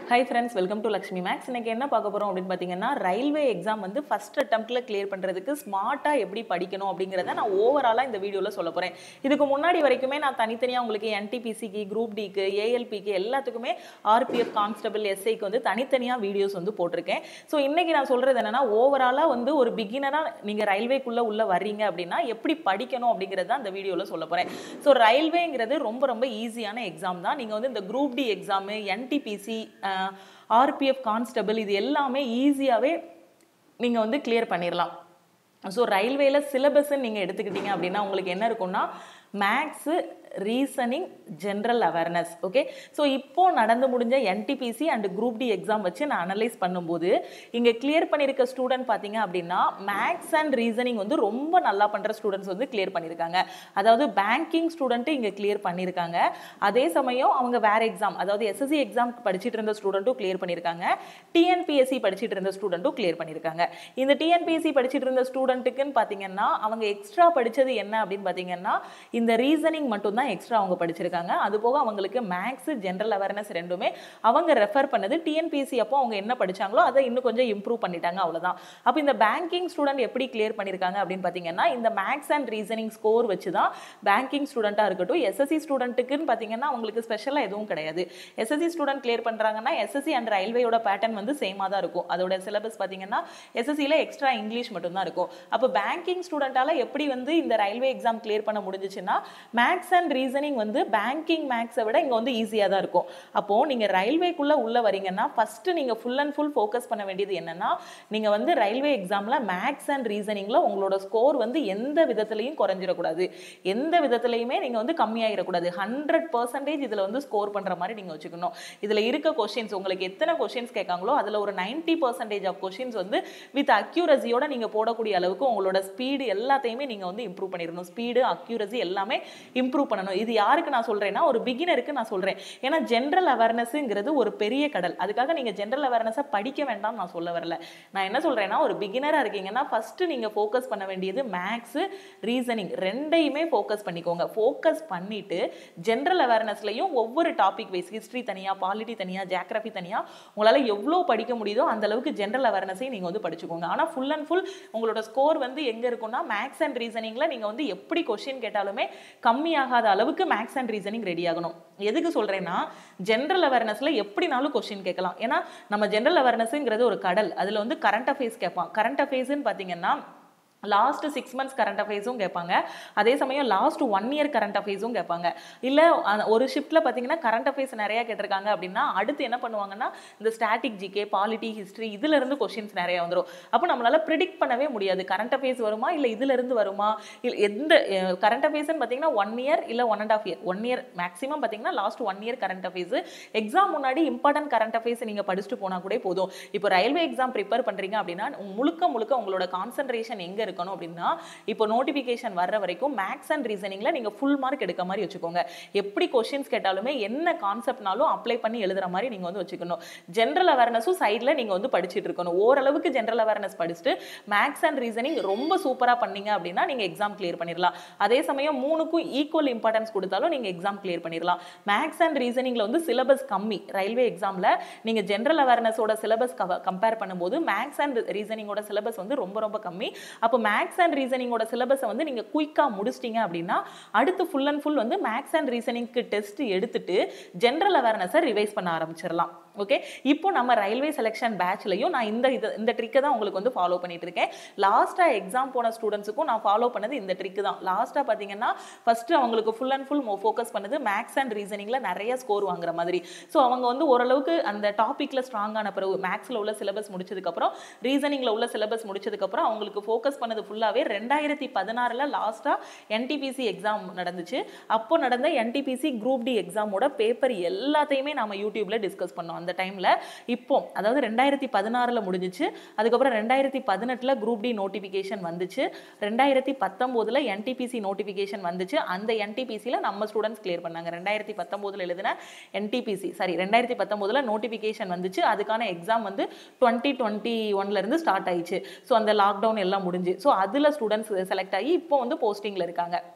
high friends welcome to Lakshmi maths இன்னைக்கு என்ன பார்க்க போகிறோம் அப்படின்னு பார்த்தீங்கன்னா ரயில்வே எக்ஸாம் வந்து ஃபஸ்ட் அட்டம்ப்டில் கிளியர் பண்ணுறதுக்கு ஸ்மார்ட்டாக எப்படி படிக்கணும் அப்படிங்கிறத நான் ஓவராலாக இந்த வீடியோவில் சொல்ல போகிறேன் இதுக்கு முன்னாடி வரைக்குமே நான் தனித்தனியாக உங்களுக்கு என்டிபிசிக்கு குரூப் டிக்கு ஏஎல்பிக்கு எல்லாத்துக்குமே ஆர்பிஎஃப் கான்ஸ்டபிள் எஸ்ஐக்கு வந்து தனித்தனியாக வீடியோஸ் வந்து போட்டிருக்கேன் ஸோ இன்னைக்கு நான் சொல்கிறது என்னன்னா ஓவராலாக வந்து ஒரு பிகினராக நீங்கள் ரயில்வேக்குள்ளே உள்ள வர்றீங்க அப்படின்னா எப்படி படிக்கணும் அப்படிங்கிறது தான் இந்த வீடியோவில் சொல்ல போகிறேன் ஸோ ரயில்வேங்கிறது ரொம்ப ரொம்ப ஈஸியான எக்ஸாம் தான் நீங்கள் வந்து இந்த group D exam NTPC RPF constable இது எல்லாமே ஈஸியாகவே நீங்கள் வந்து கிளியர் பண்ணிடலாம் ஸோ ரயில்வேல சிலபஸ்ன்னு நீங்கள் எடுத்துக்கிட்டீங்க அப்படின்னா உங்களுக்கு என்ன இருக்கும்னா maths reasoning general awareness okay so இப்போ நடந்து முடிஞ்ச NTPC and group D exam வச்சு நான் அனலைஸ் பண்ணும்போது இங்கே கிளியர் பண்ணியிருக்க ஸ்டூடெண்ட் பார்த்தீங்க அப்படின்னா மேக்ஸ் அண்ட் ரீசனிங் வந்து ரொம்ப நல்லா பண்ணுற ஸ்டூடெண்ட்ஸ் வந்து கிளியர் பண்ணியிருக்காங்க அதாவது பேங்கிங் ஸ்டூடெண்ட்டு இங்கே கிளியர் பண்ணியிருக்காங்க அதே சமயம் அவங்க வேற எக்ஸாம் அதாவது எஸ்எஸ்சி எக்ஸாம் படிச்சுட்டு இருந்த ஸ்டூடெண்ட்டும் கிளியர் பண்ணியிருக்காங்க டிஎன்பிஎஸ்சி படிச்சுட்டு இருந்த ஸ்டூடெண்ட்டும் கிளியர் பண்ணியிருக்காங்க இந்த டிஎன்பிஎஸ்சி படிச்சுட்டு இருந்த ஸ்டூடெண்ட்டுக்குன்னு பார்த்தீங்கன்னா அவங்க எக்ஸ்ட்ரா படித்தது என்ன அப்படின்னு பார்த்தீங்கன்னா இந்த ரீசனிங் மட்டும்தான் எக்ஸ்ட்ரா அவங்க படிச்சிருக்காங்க அது போக அவங்களுக்கு மேக்ஸ் ஜென்ரல் அவேர்னஸ் ரெண்டுமே அவங்க ரெஃபர் பண்ணது டிஎன்பிஎஸ்சி அப்போ அவங்க என்ன படிச்சாங்களோ அதை இன்னும் கொஞ்சம் இம்ப்ரூவ் பண்ணிட்டாங்க அவ்வளவுதான் அப்போ இந்த பேங்கிங் ஸ்டூடெண்ட் எப்படி கிளியர் பண்ணியிருக்காங்க அப்படின்னு பார்த்தீங்கன்னா இந்த மேக்ஸ் அண்ட் ரீசனிங் ஸ்கோர் வச்சு தான் பேங்கிங் ஸ்டூடெண்ட்டாக இருக்கட்டும் எஸ்எஸ்சி ஸ்டூடெண்ட்டுக்குன்னு பார்த்தீங்கன்னா அவங்களுக்கு ஸ்பெஷலாக எதுவும் கிடையாது எஸ்எஸ்சி ஸ்டூடெண்ட் கிளியர் பண்ணுறாங்கன்னா எஸ்எஸ்சி அண்ட் ரயில்வேயோட பேட்டர்ன் வந்து சேமாக தான் இருக்கும் அதோட சிலபஸ் பார்த்தீங்கன்னா எஸ்எஸ்சியில் எக்ஸ்ட்ரா இங்கிலீஷ் மட்டும்தான் இருக்கும் அப்போ பேங்கிங் ஸ்டூடெண்ட்டால் எப்படி வந்து இந்த ரயில்வே எக்ஸாம் கிளியர் பண்ண முடிஞ்சிச்சுன்னா மேக்ஸ் அண்ட் ரீசனிங் வந்து பேங்கிங் மேக்ஸை விட இங்கே வந்து ஈஸியாக தான் இருக்கும் அப்போது நீங்கள் ரயில்வேக்குள்ளே உள்ள வரீங்கன்னா ஃபஸ்ட்டு நீங்கள் ஃபுல் அண்ட் ஃபுல் ஃபோக்கஸ் பண்ண வேண்டியது என்னன்னா நீங்கள் வந்து ரயில்வே எக்ஸாமில் மேக்ஸ் அண்ட் ரீசனிங்கில் உங்களோட ஸ்கோர் வந்து எந்த விதத்துலையும் குறைஞ்சிடக்கூடாது எந்த விதத்துலையுமே நீங்கள் வந்து கம்மியாகிடக்கூடாது ஹண்ட்ரட் பர்சன்டேஜ் இதில் வந்து ஸ்கோர் பண்ணுற மாதிரி நீங்கள் வச்சுக்கணும் இதில் இருக்க கொஷின்ஸ் உங்களுக்கு எத்தனை கொஷின்ஸ் கேட்காங்களோ அதில் ஒரு நைன்ட்டி பர்சன்டேஜ் ஆஃப் கொஷின்ஸ் வந்து வித் அக்யூரஸியோட நீங்கள் போடக்கூடிய அளவுக்கு உங்களோட ஸ்பீடு எல்லாத்தையுமே நீங்கள் வந்து இம்ப்ரூவ் பண்ணிடணும் ஸ்பீடு அக்யூரஸி எல்லாமே இம்ப்ரூவ் பண்ணணும் இது யாருக்கு நான் சொல்கிறேன்னா ஒரு பிகினருக்கு நான் சொல்கிறேன் ஏன்னா ஜென்ரல் அவேர்னஸ்ங்கிறது ஒரு பெரிய கடல் அதுக்காக நீங்கள் ஜென்ரல் அவேர்னஸை படிக்க வேண்டாம் நான் சொல்ல வரல நான் என்ன சொல்கிறேன்னா ஒரு பிகினராக இருக்கீங்கன்னா ஃபஸ்ட்டு நீங்கள் ஃபோக்கஸ் பண்ண வேண்டியது மேக்ஸு ரீசனிங் ரெண்டையுமே ஃபோக்கஸ் பண்ணிக்கோங்க ஃபோக்கஸ் பண்ணிவிட்டு ஜென்ரல் அவேர்னஸ்லையும் ஒவ்வொரு டாபிக் வைஸ் ஹிஸ்ட்ரி தனியாக பாலிட்டி தனியாக ஜியாகிரஃபி தனியாக உங்களால் எவ்வளோ படிக்க முடியுதோ அந்த அளவுக்கு ஜென்ரல் அவேர்னஸையும் நீங்கள் வந்து படிச்சுக்கோங்க ஆனால் ஃபுல் அண்ட் ஃபுல் உங்களோட ஸ்கோர் வந்து எங்கே இருக்கும்னா மேக்ஸ் அண்ட் ரீசனிங்கில் நீங்கள் வந்து எப்படி கொஷின் கேட்டாலுமே கம்மியாகாத அளவுக்கு மேக்ஸ் அண்ட் ரீசனிங் ரெடி ஆகணும் எதுக்கு சொல்கிறேன்னா ஜென்ரல் அவேர்னஸில் எப்படினாலும் கொஷின் கேட்கலாம் ஏன்னா நம்ம ஜென்ரல் அவேர்னஸ்ங்கிறது ஒரு கடல் அதில் வந்து கரண்ட் அஃபேர்ஸ் கேட்பான் கரண்ட் அஃபேர்ஸ்னு பார்த்தீங்கன்னா லாஸ்ட் சிக்ஸ் மந்த்ஸ் கரண்ட் அஃபேர்ஸும் கேட்பாங்க அதே சமயம் லாஸ்ட் ஒன் இயர் கரண்ட் அஃபேர்ஸும் கேட்பாங்க இல்லை ஒரு ஷிஃப்ட்டில் பார்த்தீங்கன்னா கரண்ட் அஃபேர்ஸ் நிறையா கேட்டிருக்காங்க அப்படின்னா அடுத்து என்ன பண்ணுவாங்கன்னா இந்த ஸ்டாட்டிக் ஜிகே பாலிட்டி ஹிஸ்ட்ரி இதிலிருந்து கொஷின்ஸ் நிறையா வந்துடும் அப்போ நம்மளால் ப்ரிடிக்ட் பண்ணவே முடியாது கரண்ட் அஃபேர்ஸ் வருமா இல்லை இதிலிருந்து வருமா இல்லை எந்த கரண்ட் அஃபேர்ஸ்னு பார்த்தீங்கன்னா ஒன் இயர் இல்லை one and half year one year maximum பார்த்தீங்கன்னா last one year current affairs exam முன்னாடி இம்பார்ட்டன்ட் கரண்ட் அஃபேர்ஸ் நீங்கள் படிச்சுட்டு போனால் கூட போதும் இப்போ ரயில்வே எக்ஸாம் ப்ரிப்பேர் பண்ணுறீங்க அப்படின்னா முழுக்க முழுக்க உங்களோட கான்சன்ட்ரேஷன் எங்கே இருக்கணும் அப்படின்னா இப்போ நோட்டிஃபிகேஷன் வர்ற வரைக்கும் மேக்ஸ் அண்ட் ரீசனிங்கில் நீங்கள் ஃபுல் மார்க் எடுக்க மாதிரி வச்சுக்கோங்க எப்படி கொஷின்ஸ் கேட்டாலுமே என்ன கான்செப்ட்னாலும் அப்ளை பண்ணி எழுதுற மாதிரி நீங்கள் வந்து வச்சுக்கணும் ஜென்ரல் அவேர்னஸும் சைடில் நீங்கள் வந்து படிச்சுட்டு இருக்கணும் ஓரளவுக்கு ஜென்ரல் அவேர்னஸ் படிச்சுட்டு மேக்ஸ் அண்ட் ரீசனிங் ரொம்ப சூப்பராக பண்ணீங்க அப்படின்னா நீங்கள் எக்ஸாம் கிளியர் பண்ணிடலாம் அதே சமயம் மூணுக்கும் ஈக்குவல் இம்பார்ட்டன்ஸ் கொடுத்தாலும் நீங்கள் எக்ஸாம் கிளியர் பண்ணிடலாம் மேக்ஸ் அண்ட் ரீசனிங்கில் வந்து சிலபஸ் கம்மி ரயில்வே எக்ஸாமில் நீங்கள் ஜென்ரல் அவேர்னஸோட சிலபஸ் கம்பேர் பண்ணும்போது மேக்ஸ் அண்ட் ரீசனிங்கோட சிலபஸ் வந்து ரொம்ப ரொம்ப கம்மி அப்போ மேக்ஸ் அண்ட் ரீசனிங்கோட சிலபஸை வந்து நீங்கள் குயிக்காக முடிச்சிட்டிங்க அப்படின்னா அடுத்து ஃபுல் அண்ட் ஃபுல் வந்து மேக்ஸ் அண்ட் ரீசனிங்க்கு டெஸ்ட் எடுத்துட்டு ஜென்ரல் அவேர்னஸை ரிவைஸ் பண்ண ஆரம்பிச்சிடலாம் ஓகே இப்போ நம்ம ரயில்வே செலெக்ஷன் பேட்ச்லையும் நான் இந்த இது இந்த ட்ரிக்கை தான் உங்களுக்கு வந்து ஃபாலோ பண்ணிட்டு இருக்கேன் லாஸ்ட்டாக எக்ஸாம் போன ஸ்டூடெண்ட்ஸுக்கும் நான் ஃபாலோ பண்ணது இந்த ட்ரிக்கு தான் லாஸ்ட்டாக பார்த்தீங்கன்னா ஃபஸ்ட்டு அவங்களுக்கு ஃபுல் அண்ட் ஃபுல் ஃபோக்கஸ் பண்ணது மேக்ஸ் அண்ட் ரீசனிங்கில் நிறைய ஸ்கோர் வாங்குற மாதிரி ஸோ அவங்க வந்து ஓரளவுக்கு அந்த டாப்பிக்கில் ஸ்ட்ராங்கான பிறகு மேக்ஸில் உள்ள சிலபஸ் முடிச்சதுக்கப்புறம் ரீசனிங்கில் உள்ள சிலபஸ் முடிச்சதுக்கப்புறம் அவங்களுக்கு ஃபோக்கஸ் பண்ணது ஃபுல்லாகவே ரெண்டாயிரத்தி பதினாறில் லாஸ்ட்டாக என்டிபிசி எக்ஸாம் நடந்துச்சு அப்போ நடந்த என்டிபிசி குரூப் டி எக்ஸாமோட பேப்பர் எல்லாத்தையுமே நம்ம யூடியூப்ல டிஸ்கஸ் பண்ணோம் அந்த டைமில் இப்போ அதாவது ரெண்டாயிரத்தி பதினாறில் முடிஞ்சிச்சு அதுக்கப்புறம் ரெண்டாயிரத்தி பதினெட்டில் குரூப் டி நோட்டிஃபிகேஷன் வந்துச்சு ரெண்டாயிரத்தி பத்தொம்போதில் என்டிபிசி நோட்டிஃபிகேஷன் வந்துச்சு அந்த என்டிபிசியில் நம்ம ஸ்டூடெண்ட்ஸ் கிளியர் பண்ணாங்க ரெண்டாயிரத்தி பத்தொம்போதில் எழுதின என்டிபிசி சாரி ரெண்டாயிரத்தி பத்தொம்போதில் நோட்டிஃபிகேஷன் வந்துச்சு அதுக்கான எக்ஸாம் வந்து டுவெண்ட்டி டுவெண்ட்டி ஒன்லேருந்து ஸ்டார்ட் ஆயிடுச்சு ஸோ அந்த லாக்டவுன் எல்லாம் முடிஞ்சு ஸோ அதில் ஸ்டூடெண்ட்ஸ் செலக்ட் ஆகி இப்போ வந்து போஸ்டிங்கில் இருக்காங்க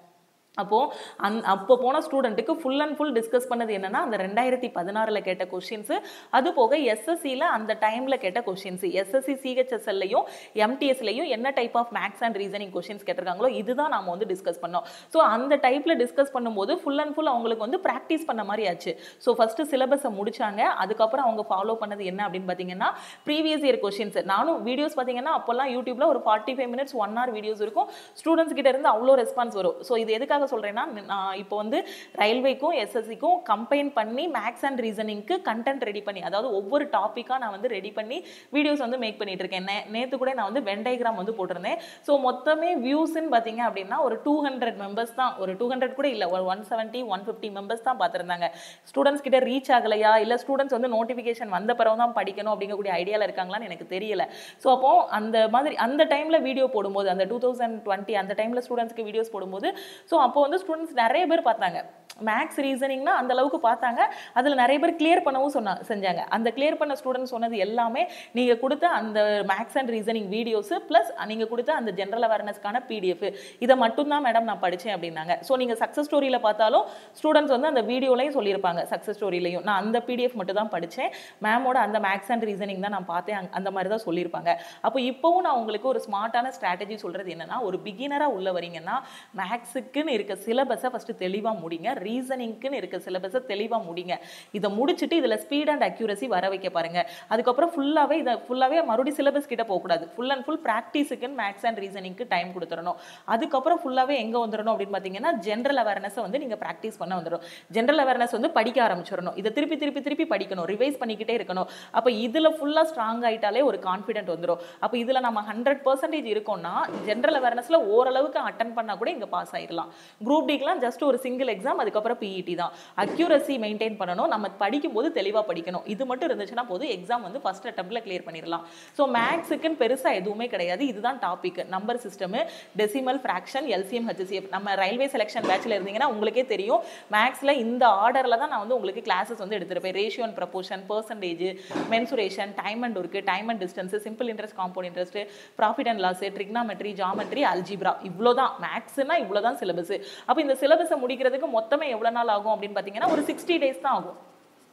அப்போது அந் அப்போ போன ஸ்டூடெண்ட்டுக்கு ஃபுல் அண்ட் ஃபுல் டிஸ்கஸ் பண்ணது என்னன்னா அந்த ரெண்டாயிரத்தி பதினாறில் கேட்ட கொஷின்ஸு அது போக எஸ்எஸ்சியில் அந்த டைமில் கேட்ட கொஷின்ஸ் எஸ்எஸ்சி சிஹெச்எஸ்எல்லையும் எம்டிஎஸ்லையும் என்ன type of maths and reasoning questions கேட்டிருக்காங்களோ இதுதான் நாம வந்து டிஸ்கஸ் பண்ணோம் ஸோ அந்த டைப்பில் டிஸ்கஸ் பண்ணும்போது ஃபுல் அண்ட் ஃபுல் அவங்களுக்கு வந்து ப்ராக்டிஸ் பண்ண மாதிரி ஆச்சு ஸோ ஃபஸ்ட்டு சிலபஸை முடிச்சாங்க அதுக்கப்புறம் அவங்க ஃபாலோ பண்ணது என்ன அப்படின்னு பார்த்தீங்கன்னா ப்ரீவியஸ் இயர் கொஷின்ஸ் நானும் வீடியோஸ் பார்த்தீங்கன்னா அப்போல்லாம் யூடியூப்ல ஒரு forty five minutes one hour videos இருக்கும் ஸ்டூடெண்ட்ஸ் கிட்ட இருந்து அவ்வளோ ரெஸ்பான்ஸ் வரும் ஸோ இது எதுக்காக சொல்கிறேன்னா நான் இப்போ வந்து ரயில்வேக்கும் எஸ்எஸ்சிக்கும் கம்பைன் பண்ணி மேக்ஸ் அண்ட் ரீசனிங்க்கு கண்டென்ட் ரெடி பண்ணி அதாவது ஒவ்வொரு டாப்பிக்காக நான் வந்து ரெடி பண்ணி வீடியோஸ் வந்து மேக் பண்ணிட்டு இருக்கேன் நே நேற்று கூட நான் வந்து வெண்டைகிராம் வந்து போட்டிருந்தேன் ஸோ மொத்தமே வியூஸ்ன்னு பார்த்தீங்க அப்படின்னா ஒரு டூ ஹண்ட்ரட் மெம்பர்ஸ் தான் ஒரு டூ ஹண்ட்ரட் கூட இல்லை ஒரு one seventy one fifty members தான் பார்த்துருந்தாங்க ஸ்டூடெண்ட்ஸ் கிட்ட ரீச் ஆகலையா இல்லை ஸ்டூடெண்ட்ஸ் வந்து நோட்டிஃபிகேஷன் வந்த பிறகு தான் படிக்கணும் அப்படிங்கக்கூடிய ஐடியாவில் இருக்காங்களான்னு எனக்கு தெரியல ஸோ அப்போ அந்த மாதிரி அந்த டைமில் வீடியோ போடும்போது அந்த டூ தௌசண்ட் டுவெண்ட்டி அந்த டைமில் ஸ்டூடெண்ட்ஸ்க்கு வீடியோஸ் போடும்போது ஸோ அப்போ வந்து ஸ்டூடெண்ட்ஸ் நிறைய பேர் பார்த்தாங்க மேக்ஸ் ரீசனிங்னா அந்த அளவுக்கு பார்த்தாங்க அதில் நிறைய பேர் கிளியர் பண்ணவும் சொன்னா செஞ்சாங்க அந்த கிளியர் பண்ண ஸ்டூடெண்ட்ஸ் சொன்னது எல்லாமே நீங்கள் கொடுத்த அந்த maths and reasoning videos plus நீங்கள் கொடுத்த அந்த ஜென்ரல் அவேர்னஸ்க்கான பிடிஎஃப் இதை மட்டும்தான் மேடம் நான் படித்தேன் அப்படின்னாங்க ஸோ நீங்கள் சக்ஸஸ் ஸ்டோரியில் பார்த்தாலும் ஸ்டூடெண்ட்ஸ் வந்து அந்த வீடியோலையும் சொல்லியிருப்பாங்க சக்ஸஸ் ஸ்டோரிலையும் நான் அந்த பிடிஎஃப் மட்டும் தான் படித்தேன் மேமோட அந்த மேக்ஸ் அண்ட் ரீசனிங் தான் நான் பார்த்தேன் அங்க- அந்த மாதிரி தான் சொல்லியிருப்பாங்க அப்போ இப்போவும் நான் உங்களுக்கு ஒரு ஸ்மார்ட்டான ஸ்ட்ராட்டஜி சொல்கிறது என்னன்னா ஒரு பிகினராக உள்ள வரீங்கன்னா மேக்ஸுக்குன்னு இருக்க சிலபஸை ஃபஸ்ட்டு தெளிவாக முடிங்க ரீசனிங்க்குன்னு இருக்க சிலபஸை தெளிவாக முடிங்க இதை முடிச்சுட்டு இதில் ஸ்பீட் அண்ட் அக்யூரசி வர வைக்க பாருங்க அதுக்கப்புறம் ஃபுல்லாகவே இதை ஃபுல்லாகவே மறுபடியும் சிலபஸ் கிட்ட போகக்கூடாது ஃபுல் அண்ட் ஃபுல் ப்ராக்டிஸுக்குன்னு மேக்ஸ் அண்ட் ரீசனிங்க்கு டைம் கொடுத்துடணும் அதுக்கப்புறம் ஃபுல்லாகவே எங்கே வந்துடணும் அப்படின்னு பார்த்தீங்கன்னா ஜென்ரல் அவேர்னஸை வந்து நீங்கள் ப்ராக்டிஸ் பண்ண வந்துடும் ஜென்ரல் அவேர்னஸ் வந்து படிக்க ஆரம்பிச்சிடணும் இதை திருப்பி திருப்பி திருப்பி படிக்கணும் ரிவைஸ் பண்ணிக்கிட்டே இருக்கணும் அப்போ இதில் ஃபுல்லாக ஸ்ட்ராங் ஆயிட்டாலே ஒரு கான்ஃபிடென்ட் வந்துடும் அப்போ இதில் நம்ம ஹண்ட்ரட் பர்சன்டேஜ் இருக்கோம்னா ஜென்ரல் அவேர்னஸில் ஓரளவுக்கு அட்டன் பண்ணால் கூட இங்கே பாஸ் ஆயிடலாம் குரூப் டிக்கெலாம் ஜஸ்ட் ஒரு சிங்கிள் எக்ஸாம் அதுக்கப்புறம் பிஇடி தான் அக்யூரசி மெயின்டைன் பண்ணணும் நம்ம படிக்கும்போது தெளிவாக படிக்கணும் இது மட்டும் இருந்துச்சுன்னா போதும் எக்ஸாம் வந்து ஃபர்ஸ்ட் அட்டம்ப்ட்ல கிளியர் பண்ணிடலாம் ஸோ மேக்ஸுக்குன்னு பெருசாக எதுவுமே கிடையாது இதுதான் topic number system decimal fraction LCM HCF நம்ம ரயில்வே செலெக்ஷன் பேட்ச்ல இருந்தீங்கன்னா உங்களுக்கே தெரியும் மேக்ஸில் இந்த ஆர்டரில் தான் நான் வந்து உங்களுக்கு கிளாஸஸ் வந்து எடுத்திருப்பேன் ratio and proportion percentage mensuration time and work time and distance simple interest compound interest profit and loss trigonometry geometry algebra இவ்வளோ தான் மேக்ஸ்னா இவ்வளோ தான் சிலபஸ் அப்போ இந்த சிலபஸை முடிக்கிறதுக்கு மொத்தமே எவ்வளோ நாள் ஆகும் அப்படின்னு பார்த்தீங்கன்னா ஒரு சிக்ஸ்டி டேஸ் தான் ஆகும்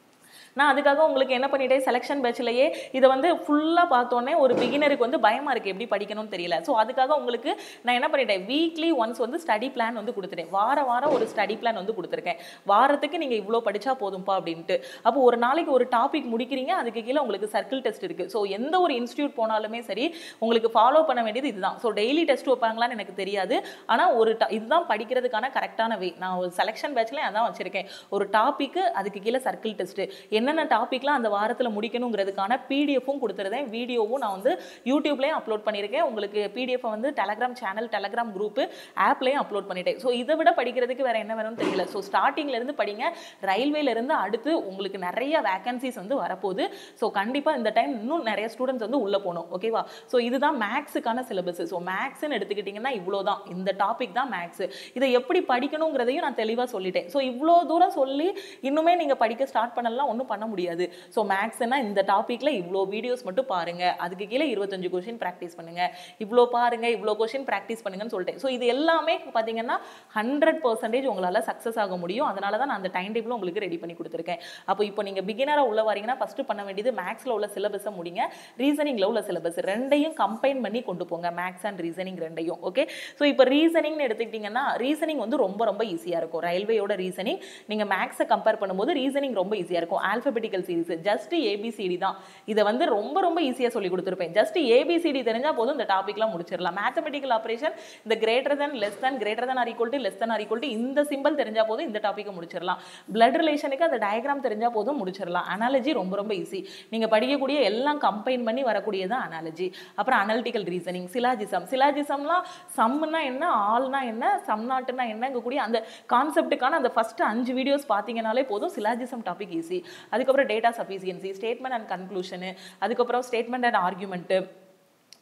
நான் அதுக்காக உங்களுக்கு என்ன பண்ணிட்டேன் செலெக்ஷன் பேட்ச்லயே இதை வந்து ஃபுல்லாக பார்த்தோன்னே ஒரு பிகினருக்கு வந்து பயமா இருக்கு எப்படி படிக்கணும்னு தெரியல ஸோ அதுக்காக உங்களுக்கு நான் என்ன பண்ணிட்டேன் வீக்லி ஒன்ஸ் வந்து ஸ்டடி பிளான் வந்து கொடுத்துட்டேன் வார வாரம் ஒரு ஸ்டடி பிளான் வந்து கொடுத்துருக்கேன் வாரத்துக்கு நீங்க இவ்வளோ படிச்சா போதும்பா அப்படின்ட்டு அப்போ ஒரு நாளைக்கு ஒரு டாபிக் முடிக்கிறீங்க அதுக்கு கீழே உங்களுக்கு சர்க்கிள் டெஸ்ட் இருக்கு ஸோ எந்த ஒரு இன்ஸ்டியூட் போனாலுமே சரி உங்களுக்கு ஃபாலோ பண்ண வேண்டியது இதுதான் ஸோ டெய்லி டெஸ்ட் வைப்பாங்களான்னு எனக்கு தெரியாது ஆனால் ஒரு ta- இதுதான் படிக்கிறதுக்கான கரெக்டான வே நான் ஒரு செலெக்ஷன் பேட்ச்ல அதான் வச்சிருக்கேன் ஒரு டாபிக் அதுக்கு கீழே சர்க்கிள் டெஸ்ட் என்னென்ன டாபிக்லாம் அந்த வாரத்தில் முடிக்கணுங்கிறதுக்கான பிடிஎஃப்பும் கொடுத்துருந்தேன் வீடியோவும் நான் வந்து யூடியூப்லேயும் அப்லோட் பண்ணியிருக்கேன் உங்களுக்கு பிடிஎஃப் வந்து டெலகிராம் சேனல் டெலகிராம் குரூப் ஆப்லேயும் அப்லோட் பண்ணிட்டேன் ஸோ இதை விட படிக்கிறதுக்கு வேற என்ன வேணும்னு தெரியல ஸோ ஸ்டார்டிங்ல இருந்து படிங்க ரயில்வேல இருந்து அடுத்து உங்களுக்கு நிறைய வேகன்சிஸ் வந்து வரப்போகுது ஸோ கண்டிப்பாக இந்த டைம் இன்னும் நிறைய ஸ்டூடெண்ட்ஸ் வந்து உள்ளே போகணும் ஓகேவா ஸோ இதுதான் மேக்ஸுக்கான சிலபஸ் ஸோ மேக்ஸ்ன்னு எடுத்துக்கிட்டிங்கன்னா இவ்வளோ தான் இந்த டாபிக் தான் மேக்ஸ் இதை எப்படி படிக்கணுங்கிறதையும் நான் தெளிவாக சொல்லிட்டேன் ஸோ இவ்வளோ தூரம் சொல்லி இன்னுமே நீங்கள் படிக்க ஸ்டார்ட் பண்ணலாம் ஒன்றும் பண்ண முடியாது ஸோ மேக்ஸ்னா இந்த டாப்பிக்கில் இவ்வளோ வீடியோஸ் மட்டும் பாருங்க அதுக்கு கீழே இருபத்தஞ்சு கொஷின் ப்ராக்டிஸ் பண்ணுங்க இவ்வளோ பாருங்க இவ்வளோ கொஷின் ப்ராக்டிஸ் பண்ணுங்கன்னு சொல்லிட்டேன் ஸோ இது எல்லாமே பார்த்தீங்கன்னா ஹண்ட்ரட் பர்சன்டேஜ் உங்களால் சக்ஸஸ் ஆக முடியும் அதனால தான் நான் அந்த டைம் டேபிள் உங்களுக்கு ரெடி பண்ணி கொடுத்துருக்கேன் அப்போ இப்போ நீங்கள் பிகினராக உள்ள வரீங்கன்னா ஃபஸ்ட்டு பண்ண வேண்டியது மேக்ஸில் உள்ள சிலபஸை முடிங்க ரீசனிங்கில் உள்ள சிலபஸ் ரெண்டையும் கம்பைன் பண்ணி கொண்டு போங்க மேக்ஸ் அண்ட் ரீசனிங் ரெண்டையும் ஓகே ஸோ இப்போ ரீசனிங்னு எடுத்துக்கிட்டிங்கன்னா ரீசனிங் வந்து ரொம்ப ரொம்ப ஈஸியாக இருக்கும் ரயில்வேயோட ரீசனிங் நீங்கள் மேக்ஸை கம்பேர் பண்ணும்போது ரீசனிங் ரொம்ப ஈஸியாக இருக்கும் ஆல்பபெட்டிக்கல் சீரிஸ் ஜஸ்ட் ஏபிசிடி தான் இதை வந்து ரொம்ப ரொம்ப ஈஸியாக சொல்லி கொடுத்துருப்பேன் ஜஸ்ட் ஏபிசிடி தெரிஞ்சால் போதும் இந்த டாபிக்லாம் முடிச்சிடலாம் மேத்தமெட்டிக்கல் ஆப்ரேஷன் இந்த greater than less than greater than or equal to less than or equal to இந்த சிம்பிள் தெரிஞ்சா போதும் இந்த டாப்பிக்கை முடிச்சிடலாம் பிளட் ரிலேஷனுக்கு அந்த டயக்ராம் தெரிஞ்சா போதும் முடிச்சிடலாம் அனாலஜி ரொம்ப ரொம்ப ஈஸி நீங்கள் படிக்கக்கூடிய எல்லாம் கம்பைன் பண்ணி வரக்கூடியது அனாலஜி அப்புறம் அனலிட்டிக்கல் ரீசனிங் சிலாஜிசம் சிலாஜிசம்லாம் சம்னா என்ன ஆல்னா என்ன சம் நாட்டுனா என்னங்கக்கூடிய அந்த கான்செப்ட்டுக்கான அந்த ஃபர்ஸ்ட் அஞ்சு வீடியோஸ் பார்த்தீங்கனாலே போதும் சிலாஜிசம் டாபிக் ஈஸி அதுக்கப்புறம் data sufficiency statement and conclusion அதுக்கப்புறம் statement and argument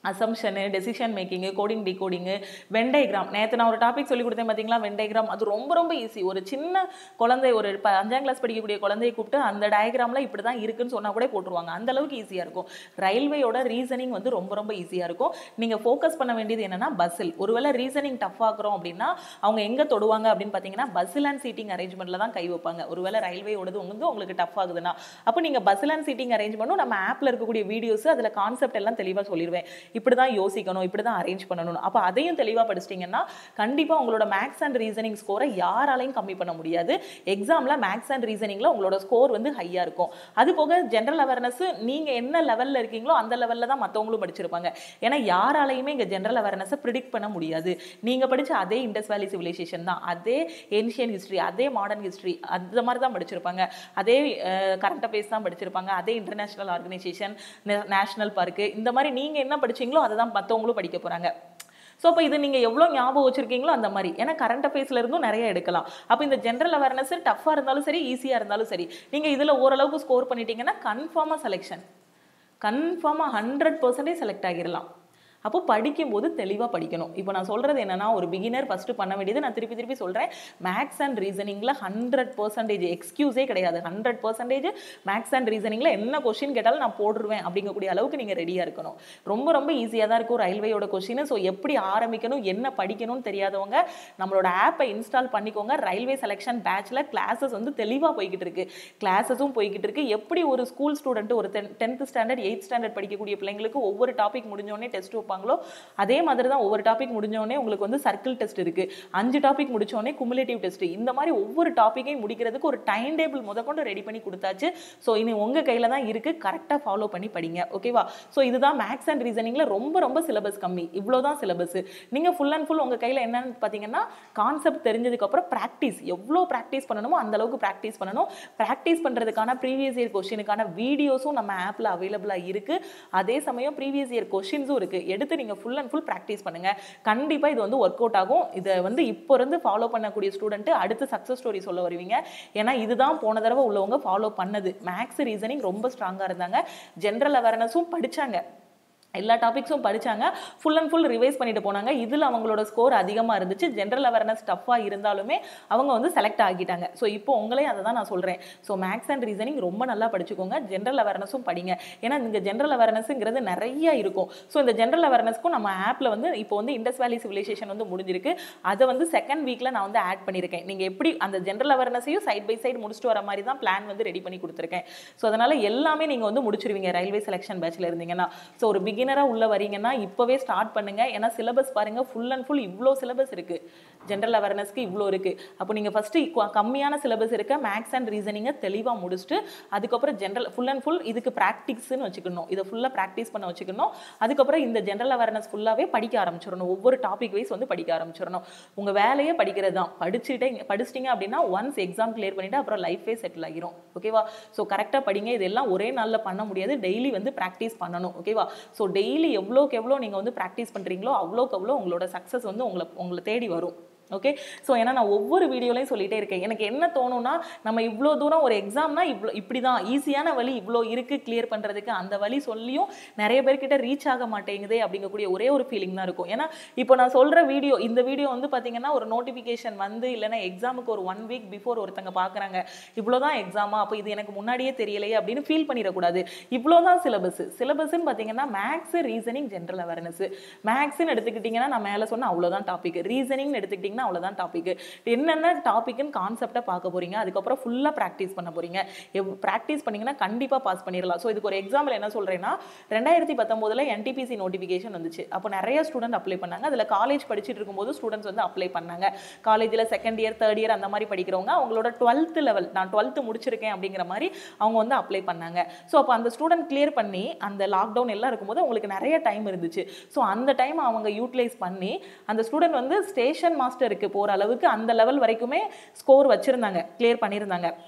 assumption decision making coding decoding Venn diagram நேற்று நான் ஒரு டாபிக் சொல்லி கொடுத்தேன் பார்த்தீங்களா வெண்டைகிராம் அது ரொம்ப ரொம்ப ஈஸி ஒரு சின்ன குழந்தை ஒரு ப அஞ்சாம் கிளாஸ் படிக்கக்கூடிய குழந்தையை கூப்பிட்டு அந்த டயக்ராமில் இப்படி தான் இருக்குன்னு சொன்னால் கூட போட்டுருவாங்க அந்த அளவுக்கு ஈஸியாக இருக்கும் ரயில்வேயோட ரீசனிங் வந்து ரொம்ப ரொம்ப ஈஸியாக இருக்கும் நீங்கள் ஃபோக்கஸ் பண்ண வேண்டியது என்னன்னா பஸ்ஸில் ஒருவேளை ரீசனிங் டஃப் ஆக்குறோம் அப்படின்னா அவங்க எங்கே தொடுவாங்க அப்படின்னு பார்த்தீங்கன்னா பஸ்ஸில் அண்ட் சீட்டிங் அரேஞ்ச்மெண்ட்டில் தான் கை வைப்பாங்க ஒருவேளை ரயில்வேயோடது வந்து உங்களுக்கு டஃப் ஆகுதுன்னா அப்போ நீங்கள் பஸ்ஸில் அண்ட் சீட்டிங் அரேஞ்ச்மெண்ட்டும் நம்ம ஆப்பில் இருக்கக்கூடிய வீடியோஸ் அதில் கான்செப்ட் எல்லாம் தெளிவாக சொல்லிடுவேன் இப்படி தான் யோசிக்கணும் இப்படி தான் அரேஞ்ச் பண்ணணும் அப்போ அதையும் தெளிவாக படிச்சிட்டிங்கன்னா கண்டிப்பாக உங்களோட மேக்ஸ் அண்ட் ரீசனிங் ஸ்கோரை யாராலையும் கம்மி பண்ண முடியாது எக்ஸாமில் மேக்ஸ் அண்ட் ரீசனிங்கில் உங்களோட ஸ்கோர் வந்து ஹையாக இருக்கும் அது போக ஜென்ரல் அவேர்னஸ் நீங்கள் என்ன லெவலில் இருக்கீங்களோ அந்த லெவலில் தான் மற்றவங்களும் படிச்சிருப்பாங்க ஏன்னா யாராலையுமே இங்கே ஜென்ரல் அவேர்னஸை ப்ரிடிக்ட் பண்ண முடியாது நீங்கள் படிச்ச அதே இண்டஸ் வேலி சிவிலைசேஷன் தான் அதே ஏன்ஷியன் ஹிஸ்ட்ரி அதே மாடர்ன் ஹிஸ்ட்ரி அந்த மாதிரி தான் படிச்சிருப்பாங்க அதே கரண்ட் அஃபேர்ஸ் தான் படிச்சிருப்பாங்க அதே இன்டர்நேஷனல் ஆர்கனைசேஷன் நேஷனல் பார்க்கு இந்த மாதிரி நீங்கள் என்ன படிச்சீங்களோ அதை தான் மற்றவங்களும் படிக்க போகிறாங்க ஸோ அப்போ இது நீங்கள் எவ்வளோ ஞாபகம் வச்சிருக்கீங்களோ அந்த மாதிரி ஏன்னா கரண்ட் அஃபேர்ஸ்ல இருந்தும் நிறைய எடுக்கலாம் அப்போ இந்த ஜென்ரல் அவேர்னஸ் டஃப்பாக இருந்தாலும் சரி ஈஸியாக இருந்தாலும் சரி நீங்கள் இதில் ஓரளவுக்கு ஸ்கோர் பண்ணிட்டீங்கன்னா கன்ஃபார்மாக செலெக்ஷன் கன்ஃபார்மாக ஹண்ட்ரட் பர்சன்டேஜ் செலக்ட் ஆகிடலாம் அப்போ படிக்கும்போது தெளிவாக படிக்கணும் இப்போ நான் சொல்கிறது என்னன்னா ஒரு பிகினர் ஃபஸ்ட்டு பண்ண வேண்டியது நான் திருப்பி திருப்பி சொல்கிறேன் மேக்ஸ் அண்ட் ரீசனிங்கில் ஹண்ட்ரட் பர்சன்டேஜ் எக்ஸ்கியூஸே கிடையாது ஹண்ட்ரட் பர்சன்டேஜ் மேக்ஸ் அண்ட் ரீசனிங்கில் என்ன கொஷின் கேட்டாலும் நான் போட்டுருவேன் அப்படிங்கக்கூடிய அளவுக்கு நீங்கள் ரெடியாக இருக்கணும் ரொம்ப ரொம்ப ஈஸியாக தான் இருக்கும் ரயில்வேயோட கொஷின் ஸோ எப்படி ஆரம்பிக்கணும் என்ன படிக்கணும்னு தெரியாதவங்க நம்மளோட ஆப்பை இன்ஸ்டால் பண்ணிக்கோங்க ரயில்வே செலெக்ஷன் பேட்சில் கிளாஸஸ் வந்து தெளிவாக போய்கிட்டு இருக்கு கிளாஸஸும் போய்கிட்டு இருக்கு எப்படி ஒரு ஸ்கூல் ஸ்டூடெண்ட் ஒரு டென்த் ஸ்டாண்டர்ட் எயித் ஸ்டாண்டர்ட் படிக்கக்கூடிய பிள்ளைங்களுக்கு ஒவ்வொரு டாபிக் முடிஞ்சோடனே டெஸ்ட் வைப்பாங்களோ அதே மாதிரி தான் ஒவ்வொரு டாபிக் முடிஞ்சோடனே உங்களுக்கு வந்து சர்க்கிள் டெஸ்ட் இருக்கு அஞ்சு டாபிக் முடிச்சோடனே குமுலேட்டிவ் டெஸ்ட் இந்த மாதிரி ஒவ்வொரு டாப்பிக்கையும் முடிக்கிறதுக்கு ஒரு டைம் டேபிள் முதற்கொண்டு ரெடி பண்ணி கொடுத்தாச்சு ஸோ இனி உங்க கையில தான் இருக்கு கரெக்டாக ஃபாலோ பண்ணி படிங்க ஓகேவா ஸோ இதுதான் மேக்ஸ் அண்ட் ரீசனிங்ல ரொம்ப ரொம்ப சிலபஸ் கம்மி இவ்வளோதான் சிலபஸ் நீங்க ஃபுல் அண்ட் ஃபுல் உங்க கையில என்னன்னு பார்த்தீங்கன்னா கான்செப்ட் தெரிஞ்சதுக்கு அப்புறம் ப்ராக்டிஸ் எவ்வளோ ப்ராக்டிஸ் பண்ணணுமோ அந்த அளவுக்கு ப்ராக்டிஸ் பண்ணணும் ப்ராக்டிஸ் பண்றதுக்கான ப்ரீவியஸ் இயர் கொஸ்டினுக்கான வீடியோஸும் நம்ம ஆப்ல அவைலபிளாக இருக்கு அதே சமயம் ப்ரீவியஸ் இயர் கொஸ்டின்ஸும் இருக்கு எடுத்து நீங்க ஃபுல் அண்ட் ஃபுல் ப்ராக்டிஸ் பண்ணுங்க கண்டிப்பா இது வந்து ஒர்க் அவுட் ஆகும் இதை வந்து இப்போ இருந்து ஃபாலோ பண்ணக்கூடிய ஸ்டூடெண்ட் அடுத்து சக்ஸஸ் ஸ்டோரி சொல்ல வருவீங்க ஏன்னா இதுதான் போன தடவை உள்ளவங்க ஃபாலோ பண்ணது மேக்ஸ் ரீசனிங் ரொம்ப ஸ்ட்ராங்கா இருந்தாங்க ஜென்ரல் அவேர்னஸும் படிச்சாங்க எல்லா டாபிக்ஸும் படிச்சாங்க ஃபுல் அண்ட் ஃபுல் ரிவைஸ் பண்ணிட்டு போனாங்க இதில் அவங்களோட ஸ்கோர் அதிகமாக இருந்துச்சு ஜென்ரல் அவேர்னஸ் டஃப்பாக இருந்தாலுமே அவங்க வந்து செலக்ட் ஆகிட்டாங்க ஸோ இப்போ உங்களையும் அதை தான் நான் சொல்கிறேன் ஸோ மேக்ஸ் அண்ட் ரீசனிங் ரொம்ப நல்லா படிச்சுக்கோங்க ஜென்ரல் அவேர்னஸும் படிங்க ஏன்னா இங்கே ஜென்ரல் அவேர்னஸ்ங்கிறது நிறைய இருக்கும் ஸோ இந்த ஜென்ரல் அவேர்னஸ்க்கும் நம்ம ஆப்பில் வந்து இப்போ வந்து இண்டஸ் வேலி சிவிலைசேஷன் வந்து முடிஞ்சிருக்கு அதை வந்து செகண்ட் வீக்கில் நான் வந்து ஆட் பண்ணியிருக்கேன் நீங்கள் எப்படி அந்த ஜென்ரல் அவேர்னஸையும் சைட் பை சைடு முடிச்சுட்டு வர மாதிரி தான் பிளான் வந்து ரெடி பண்ணி கொடுத்துருக்கேன் ஸோ அதனால் எல்லாமே நீங்கள் வந்து முடிச்சிருவீங்க ரயில்வே செலெக்ஷன் பேட்சில் இருந்தீங்கன்னா ஸோ ஒரு பிகினராக உள்ள வரீங்கன்னா இப்போவே ஸ்டார்ட் பண்ணுங்க ஏன்னா சிலபஸ் பாருங்க ஃபுல் அண்ட் ஃபுல் இவ்வளோ சிலபஸ் இருக்கு ஜென்ரல் அவேர்னஸ்க்கு இவ்வளோ இருக்கு அப்போ நீங்கள் ஃபர்ஸ்ட் கம்மியான சிலபஸ் இருக்க மேக்ஸ் அண்ட் ரீசனிங்கை தெளிவாக முடிச்சுட்டு அதுக்கப்புறம் ஜென்ரல் ஃபுல் அண்ட் ஃபுல் இதுக்கு ப்ராக்டிக்ஸ்னு வச்சுக்கணும் இதை ஃபுல்லாக ப்ராக்டிஸ் பண்ண வச்சுக்கணும் அதுக்கப்புறம் இந்த ஜென்ரல் அவேர்னஸ் ஃபுல்லாகவே படிக்க ஆரம்பிச்சிடணும் ஒவ்வொரு டாபிக் வைஸ் வந்து படிக்க ஆரம்பிச்சிடணும் உங்கள் வேலையே படிக்கிறது தான் படிச்சுட்டே படிச்சிட்டிங்க அப்படின்னா ஒன்ஸ் எக்ஸாம் கிளியர் பண்ணிட்டு அப்புறம் லைஃபே செட்டில் ஆகிரும் ஓகேவா ஸோ கரெக்டாக படிங்க இதெல்லாம் ஒரே நாளில் பண்ண முடியாது டெய்லி வந்து ப்ராக்டிஸ் பண்ணணும் ஓகேவா ஸோ டெய்லி எவ்வளோக்கு எவ்வளோ நீங்கள் வந்து ப்ராக்டிஸ் பண்ணுறீங்களோ அவ்வளோக்கு அவ்வளோ உங்களோட சக்ஸஸ் வந்து உங்களை உங்களை தேடி வரும் ஓகே ஸோ ஏன்னா நான் ஒவ்வொரு வீடியோலையும் சொல்லிட்டே இருக்கேன் எனக்கு என்ன தோணும்னா நம்ம இவ்வளோ தூரம் ஒரு எக்ஸாம்னா இவ்வளோ இப்படி தான் ஈஸியான வழி இவ்வளோ இருக்குது கிளியர் பண்ணுறதுக்கு அந்த வழி சொல்லியும் நிறைய பேர்கிட்ட ரீச் ஆக மாட்டேங்குதே அப்படிங்கக்கூடிய ஒரே ஒரு ஃபீலிங் தான் இருக்கும் ஏன்னா இப்போ நான் சொல்கிற வீடியோ இந்த வீடியோ வந்து பார்த்தீங்கன்னா ஒரு நோட்டிஃபிகேஷன் வந்து இல்லைன்னா எக்ஸாமுக்கு ஒரு ஒன் வீக் பிஃபோர் ஒருத்தங்க பார்க்குறாங்க இவ்வளோ தான் எக்ஸாமா அப்போ இது எனக்கு முன்னாடியே தெரியலையே அப்படின்னு ஃபீல் பண்ணிடக்கூடாது இவ்வளோ தான் சிலபஸ் சிலபஸ்ன்னு பார்த்தீங்கன்னா மேக்ஸ் ரீசனிங் ஜென்ரல் அவேர்னஸ் மேக்ஸ்ன்னு எடுத்துக்கிட்டிங்கன்னா நான் மேலே சொன்ன அவ்வளோதான் டாபிக் ரீசனிங்னு எடுத்துக்கிட்டிங்கன்னா அவ்வளோதான் டாபிக் என்னென்ன டாபிக்னு கான்செப்டை பார்க்க போறீங்க அதுக்கப்புறம் ஃபுல்லாக ப்ராக்டிஸ் பண்ண போறீங்க ப்ராக்டிஸ் பண்ணீங்கன்னா கண்டிப்பாக பாஸ் பண்ணிடலாம் ஸோ இதுக்கு ஒரு எக்ஸாம்பிள் என்ன சொல்கிறேன்னா ரெண்டாயிரத்தி பத்தொம்போதில் என்டிபிசி நோட்டிஃபிகேஷன் வந்துச்சு அப்போ நிறைய ஸ்டூடெண்ட் அப்ளை பண்ணாங்க அதில் காலேஜ் படிச்சுட்டு இருக்கும்போது ஸ்டூடெண்ட்ஸ் வந்து அப்ளை பண்ணாங்க காலேஜில் செகண்ட் இயர் தேர்ட் இயர் அந்த மாதிரி படிக்கிறவங்க அவங்களோட டுவெல்த் லெவல் நான் டுவெல்த்து முடிச்சிருக்கேன் அப்படிங்கிற மாதிரி அவங்க வந்து அப்ளை பண்ணாங்க ஸோ அப்போ அந்த ஸ்டூடெண்ட் கிளியர் பண்ணி அந்த லாக்டவுன் எல்லாம் இருக்கும்போது அவங்களுக்கு நிறைய டைம் இருந்துச்சு ஸோ அந்த டைம் அவங்க யூட்டிலைஸ் பண்ணி அந்த ஸ்டூடெண்ட் வந்து ஸ்டேஷன் மாஸ்டருக்கு போகிற அளவுக்கு அந்த லெவல் வரைக்குமே ஸ்கோர் வச்சுருந்தாங்க கிளியர் பண்ணியிருந்தாங்க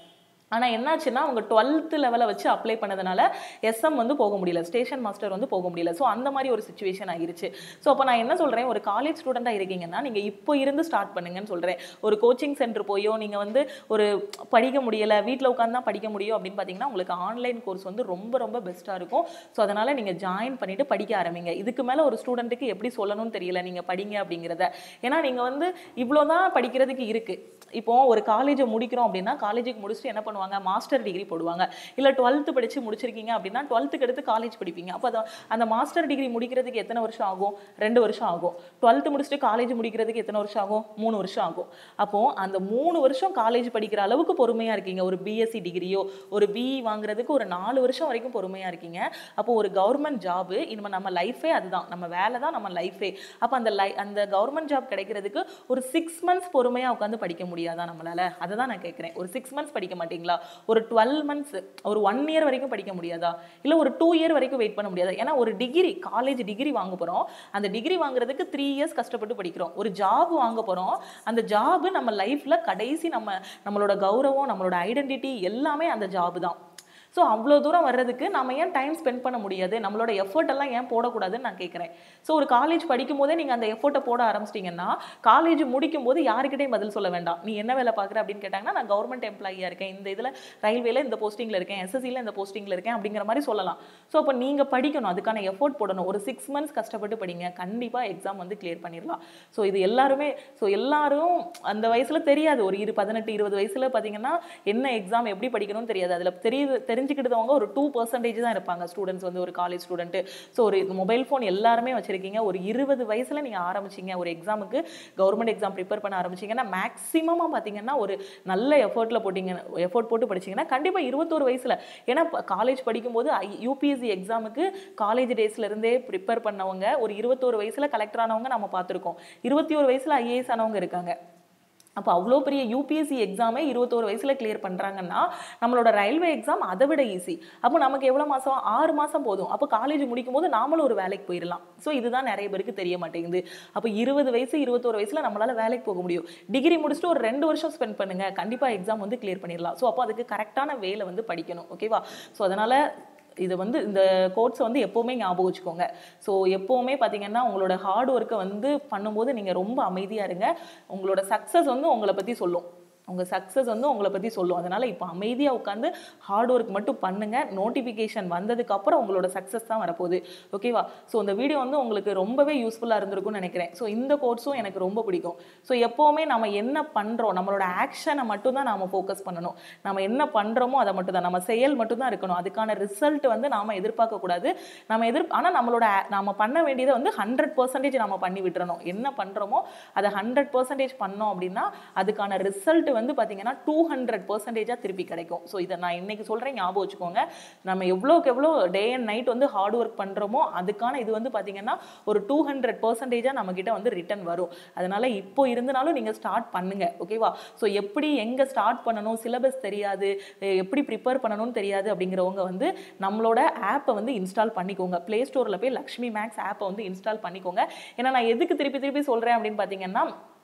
ஆனால் என்னாச்சுன்னா அவங்க டுவெல்த்து லெவலை வச்சு அப்ளை பண்ணதுனால எஸ்எம் வந்து போக முடியல ஸ்டேஷன் மாஸ்டர் வந்து போக முடியல ஸோ அந்த மாதிரி ஒரு சுச்சுவேஷன் ஆயிருச்சு ஸோ அப்போ நான் என்ன சொல்கிறேன் ஒரு காலேஜ் ஸ்டூடெண்ட்டாக இருக்கீங்கன்னா நீங்கள் இப்போ இருந்து ஸ்டார்ட் பண்ணுங்கன்னு சொல்கிறேன் ஒரு கோச்சிங் சென்டர் போயோ நீங்கள் வந்து ஒரு படிக்க முடியலை வீட்டில் உட்காந்து தான் படிக்க முடியும் அப்படின்னு பார்த்தீங்கன்னா உங்களுக்கு ஆன்லைன் கோர்ஸ் வந்து ரொம்ப ரொம்ப பெஸ்ட்டாக இருக்கும் ஸோ அதனால் நீங்கள் ஜாயின் பண்ணிவிட்டு படிக்க ஆரம்பிங்க இதுக்கு மேலே ஒரு ஸ்டூடெண்ட்டுக்கு எப்படி சொல்லணும்னு தெரியல நீங்கள் படிங்க அப்படிங்கிறத ஏன்னா நீங்கள் வந்து இவ்வளோ தான் படிக்கிறதுக்கு இருக்குது இப்போ ஒரு காலேஜை முடிக்கிறோம் அப்படின்னா காலேஜுக்கு முடிச்சுட்டு என்ன பண்ணுவாங்க மாஸ்டர் டிகிரி போடுவாங்க இல்லை டுவெல்த்து படித்து முடிச்சிருக்கீங்க அப்படின்னா டுவெல்த்துக்கு அடுத்து காலேஜ் படிப்பீங்க அப்போ அது அந்த மாஸ்டர் டிகிரி முடிக்கிறதுக்கு எத்தனை வருஷம் ஆகும் ரெண்டு வருஷம் ஆகும் டுவெல்த்து முடிச்சுட்டு காலேஜ் முடிக்கிறதுக்கு எத்தனை வருஷம் ஆகும் மூணு வருஷம் ஆகும் அப்போ அந்த மூணு வருஷம் காலேஜ் படிக்கிற அளவுக்கு பொறுமையாக இருக்கீங்க ஒரு பிஎஸ்சி டிகிரியோ ஒரு பிஇ வாங்குறதுக்கு ஒரு நாலு வருஷம் வரைக்கும் பொறுமையாக இருக்கீங்க அப்போ ஒரு கவர்மெண்ட் ஜாபு இனிமேல் நம்ம லைஃபே அதுதான் நம்ம வேலை தான் நம்ம லைஃபே அப்போ அந்த லை அந்த கவர்மெண்ட் ஜாப் கிடைக்கிறதுக்கு ஒரு சிக்ஸ் மந்த்ஸ் பொறுமையாக உட்காந்து படிக்க முடியாதா நம்மளால அதை தான் நான் கேட்குறேன் ஒரு சிக்ஸ் மந்த்ஸ் படிக்க மாட்டீங்களா ஒரு டுவெல் மந்த்ஸ் ஒரு ஒன் இயர் வரைக்கும் படிக்க முடியாதா இல்லை ஒரு டூ இயர் வரைக்கும் வெயிட் பண்ண முடியாதா ஏன்னா ஒரு டிகிரி காலேஜ் டிகிரி வாங்க போகிறோம் அந்த டிகிரி வாங்குறதுக்கு த்ரீ இயர்ஸ் கஷ்டப்பட்டு படிக்கிறோம் ஒரு ஜாப் வாங்க போகிறோம் அந்த ஜாப் நம்ம லைஃப்பில் கடைசி நம்ம நம்மளோட கௌரவம் நம்மளோட ஐடென்டிட்டி எல்லாமே அந்த ஜாப் தான் ஸோ அவ்வளோ தூரம் வர்றதுக்கு நம்ம ஏன் டைம் ஸ்பெண்ட் பண்ண முடியாது நம்மளோட எஃபர்ட் எல்லாம் ஏன் போடக்கூடாதுன்னு நான் கேட்குறேன் ஸோ ஒரு காலேஜ் படிக்கும் போதே நீங்கள் அந்த எஃபர்ட்டை போட ஆரம்பிச்சிட்டிங்கன்னா காலேஜ் முடிக்கும் போது யாருக்கிட்டையும் பதில் சொல்ல வேண்டாம் நீ என்ன வேலை பார்க்குற அப்படின்னு கேட்டாங்கன்னா நான் கவர்மெண்ட் எம்ப்ளாயியாக இருக்கேன் இந்த இதில் ரயில்வேல இந்த போஸ்டிங்கில் இருக்கேன் எஸ்எஸ்சியில் இந்த போஸ்டிங்கில் இருக்கேன் அப்படிங்கிற மாதிரி சொல்லலாம் ஸோ அப்போ நீங்கள் படிக்கணும் அதுக்கான எஃபோர்ட் போடணும் ஒரு சிக்ஸ் மந்த்ஸ் கஷ்டப்பட்டு படிங்க கண்டிப்பாக எக்ஸாம் வந்து கிளியர் பண்ணிடலாம் ஸோ இது எல்லாருமே ஸோ எல்லாரும் அந்த வயசில் தெரியாது ஒரு இரு பதினெட்டு இருபது வயசில் பார்த்தீங்கன்னா என்ன எக்ஸாம் எப்படி படிக்கணும்னு தெரியாது அதில் தெரியுது தெரிஞ்சுக்கிட்டவங்க ஒரு டூ பர்சன்டேஜ் தான் இருப்பாங்க ஸ்டூடெண்ட்ஸ் வந்து ஒரு காலேஜ் ஸ்டூடெண்ட்டு ஸோ ஒரு மொபைல் ஃபோன் எல்லாருமே வச்சிருக்கீங்க ஒரு இருபது வயசில் நீங்கள் ஆரம்பிச்சீங்க ஒரு எக்ஸாமுக்கு கவர்மெண்ட் எக்ஸாம் ப்ரிப்பேர் பண்ண ஆரம்பிச்சீங்கன்னா மேக்ஸிமமாக பார்த்தீங்கன்னா ஒரு நல்ல எஃபர்ட்டில் போட்டிங்க எஃபோர்ட் போட்டு படிச்சீங்கன்னா கண்டிப்பாக இருபத்தோரு வயசில் ஏன்னா காலேஜ் படிக்கும்போது யூபிஎஸ்சி எக்ஸாமுக்கு காலேஜ் டேஸ்லேருந்தே ப்ரிப்பேர் பண்ணவங்க ஒரு இருபத்தோரு வயசில் கலெக்டர் ஆனவங்க நம்ம பார்த்துருக்கோம் இருபத்தி ஒரு வயசில் ஐஏஎஸ் ஆனவங்க இருக்காங்க அப்போ அவ்வளோ பெரிய யூபிஎஸ்சி எக்ஸாமே இருபத்தோரு வயசில் கிளியர் பண்ணுறாங்கன்னா நம்மளோட ரயில்வே எக்ஸாம் அதை விட ஈஸி அப்போ நமக்கு எவ்வளோ மாதம் ஆறு மாதம் போதும் அப்போ காலேஜ் முடிக்கும் போது நாமளும் ஒரு வேலைக்கு போயிடலாம் ஸோ இதுதான் நிறைய பேருக்கு தெரிய மாட்டேங்குது அப்போ இருபது வயசு இருபத்தோரு வயசில் நம்மளால் வேலைக்கு போக முடியும் டிகிரி முடிச்சுட்டு ஒரு ரெண்டு வருஷம் ஸ்பெண்ட் பண்ணுங்க கண்டிப்பாக எக்ஸாம் வந்து கிளியர் பண்ணிடலாம் ஸோ அப்போ அதுக்கு கரெக்டான வேலை வந்து படிக்கணும் ஓகேவா ஸோ அதனால் இது வந்து இந்த கோட்ஸை வந்து எப்போவுமே ஞாபகம் வச்சுக்கோங்க ஸோ எப்போவுமே பார்த்தீங்கன்னா உங்களோட ஹார்ட் ஒர்க்கை வந்து பண்ணும்போது நீங்கள் ரொம்ப அமைதியாக இருங்க உங்களோட சக்ஸஸ் வந்து உங்களை பற்றி சொல்லும் உங்கள் சக்ஸஸ் வந்து உங்களை பற்றி சொல்லும் அதனால் இப்போ அமைதியாக உட்காந்து ஹார்ட் ஒர்க் மட்டும் பண்ணுங்கள் நோட்டிஃபிகேஷன் வந்ததுக்கப்புறம் உங்களோட சக்ஸஸ் தான் வரப்போகுது ஓகேவா ஸோ இந்த வீடியோ வந்து உங்களுக்கு ரொம்பவே யூஸ்ஃபுல்லாக இருந்திருக்கும்னு நினைக்கிறேன் ஸோ இந்த கோர்ஸும் எனக்கு ரொம்ப பிடிக்கும் ஸோ எப்போவுமே நம்ம என்ன பண்ணுறோம் நம்மளோட ஆக்ஷனை மட்டும் தான் நாம் ஃபோக்கஸ் பண்ணணும் நம்ம என்ன பண்ணுறோமோ அதை மட்டும் தான் நம்ம செயல் மட்டும் தான் இருக்கணும் அதுக்கான ரிசல்ட் வந்து நாம் எதிர்பார்க்கக்கூடாது நம்ம எதிர் ஆனால் நம்மளோட நம்ம பண்ண வேண்டியதை வந்து ஹண்ட்ரட் பர்சன்டேஜ் நம்ம பண்ணி விட்டுறணும் என்ன பண்ணுறோமோ அதை ஹண்ட்ரட் பர்சன்டேஜ் பண்ணோம் அப்படின்னா அதுக்கான ரிசல்ட் வந்து பார்த்தீங்கன்னா டூ ஹண்ட்ரட் பர்சன்டேஜாக திருப்பி கிடைக்கும் ஸோ இதை நான் இன்னைக்கு சொல்கிறேன் ஞாபகம் வச்சுக்கோங்க நம்ம எவ்வளோக்கு எவ்வளோ டே அண்ட் நைட் வந்து ஹார்ட் ஒர்க் பண்ணுறோமோ அதுக்கான இது வந்து பார்த்தீங்கன்னா ஒரு டூ ஹண்ட்ரட் பர்சன்டேஜாக நம்மக்கிட்ட வந்து ரிட்டர்ன் வரும் அதனால் இப்போ இருந்தனாலும் நீங்கள் ஸ்டார்ட் பண்ணுங்க ஓகேவா ஸோ எப்படி எங்கே ஸ்டார்ட் பண்ணணும் சிலபஸ் தெரியாது எப்படி ப்ரிப்பேர் பண்ணணும்னு தெரியாது அப்படிங்கிறவங்க வந்து நம்மளோட ஆப்பை வந்து இன்ஸ்டால் பண்ணிக்கோங்க ப்ளே ஸ்டோரில் போய் லக்ஷ்மி மேக்ஸ் ஆப்பை வந்து இன்ஸ்டால் பண்ணிக்கோங்க ஏன்னா நான் எதுக்கு திருப்பி திருப்பி சொல்கிறேன் அப்படின்னு பார்த்தீங்கன்னா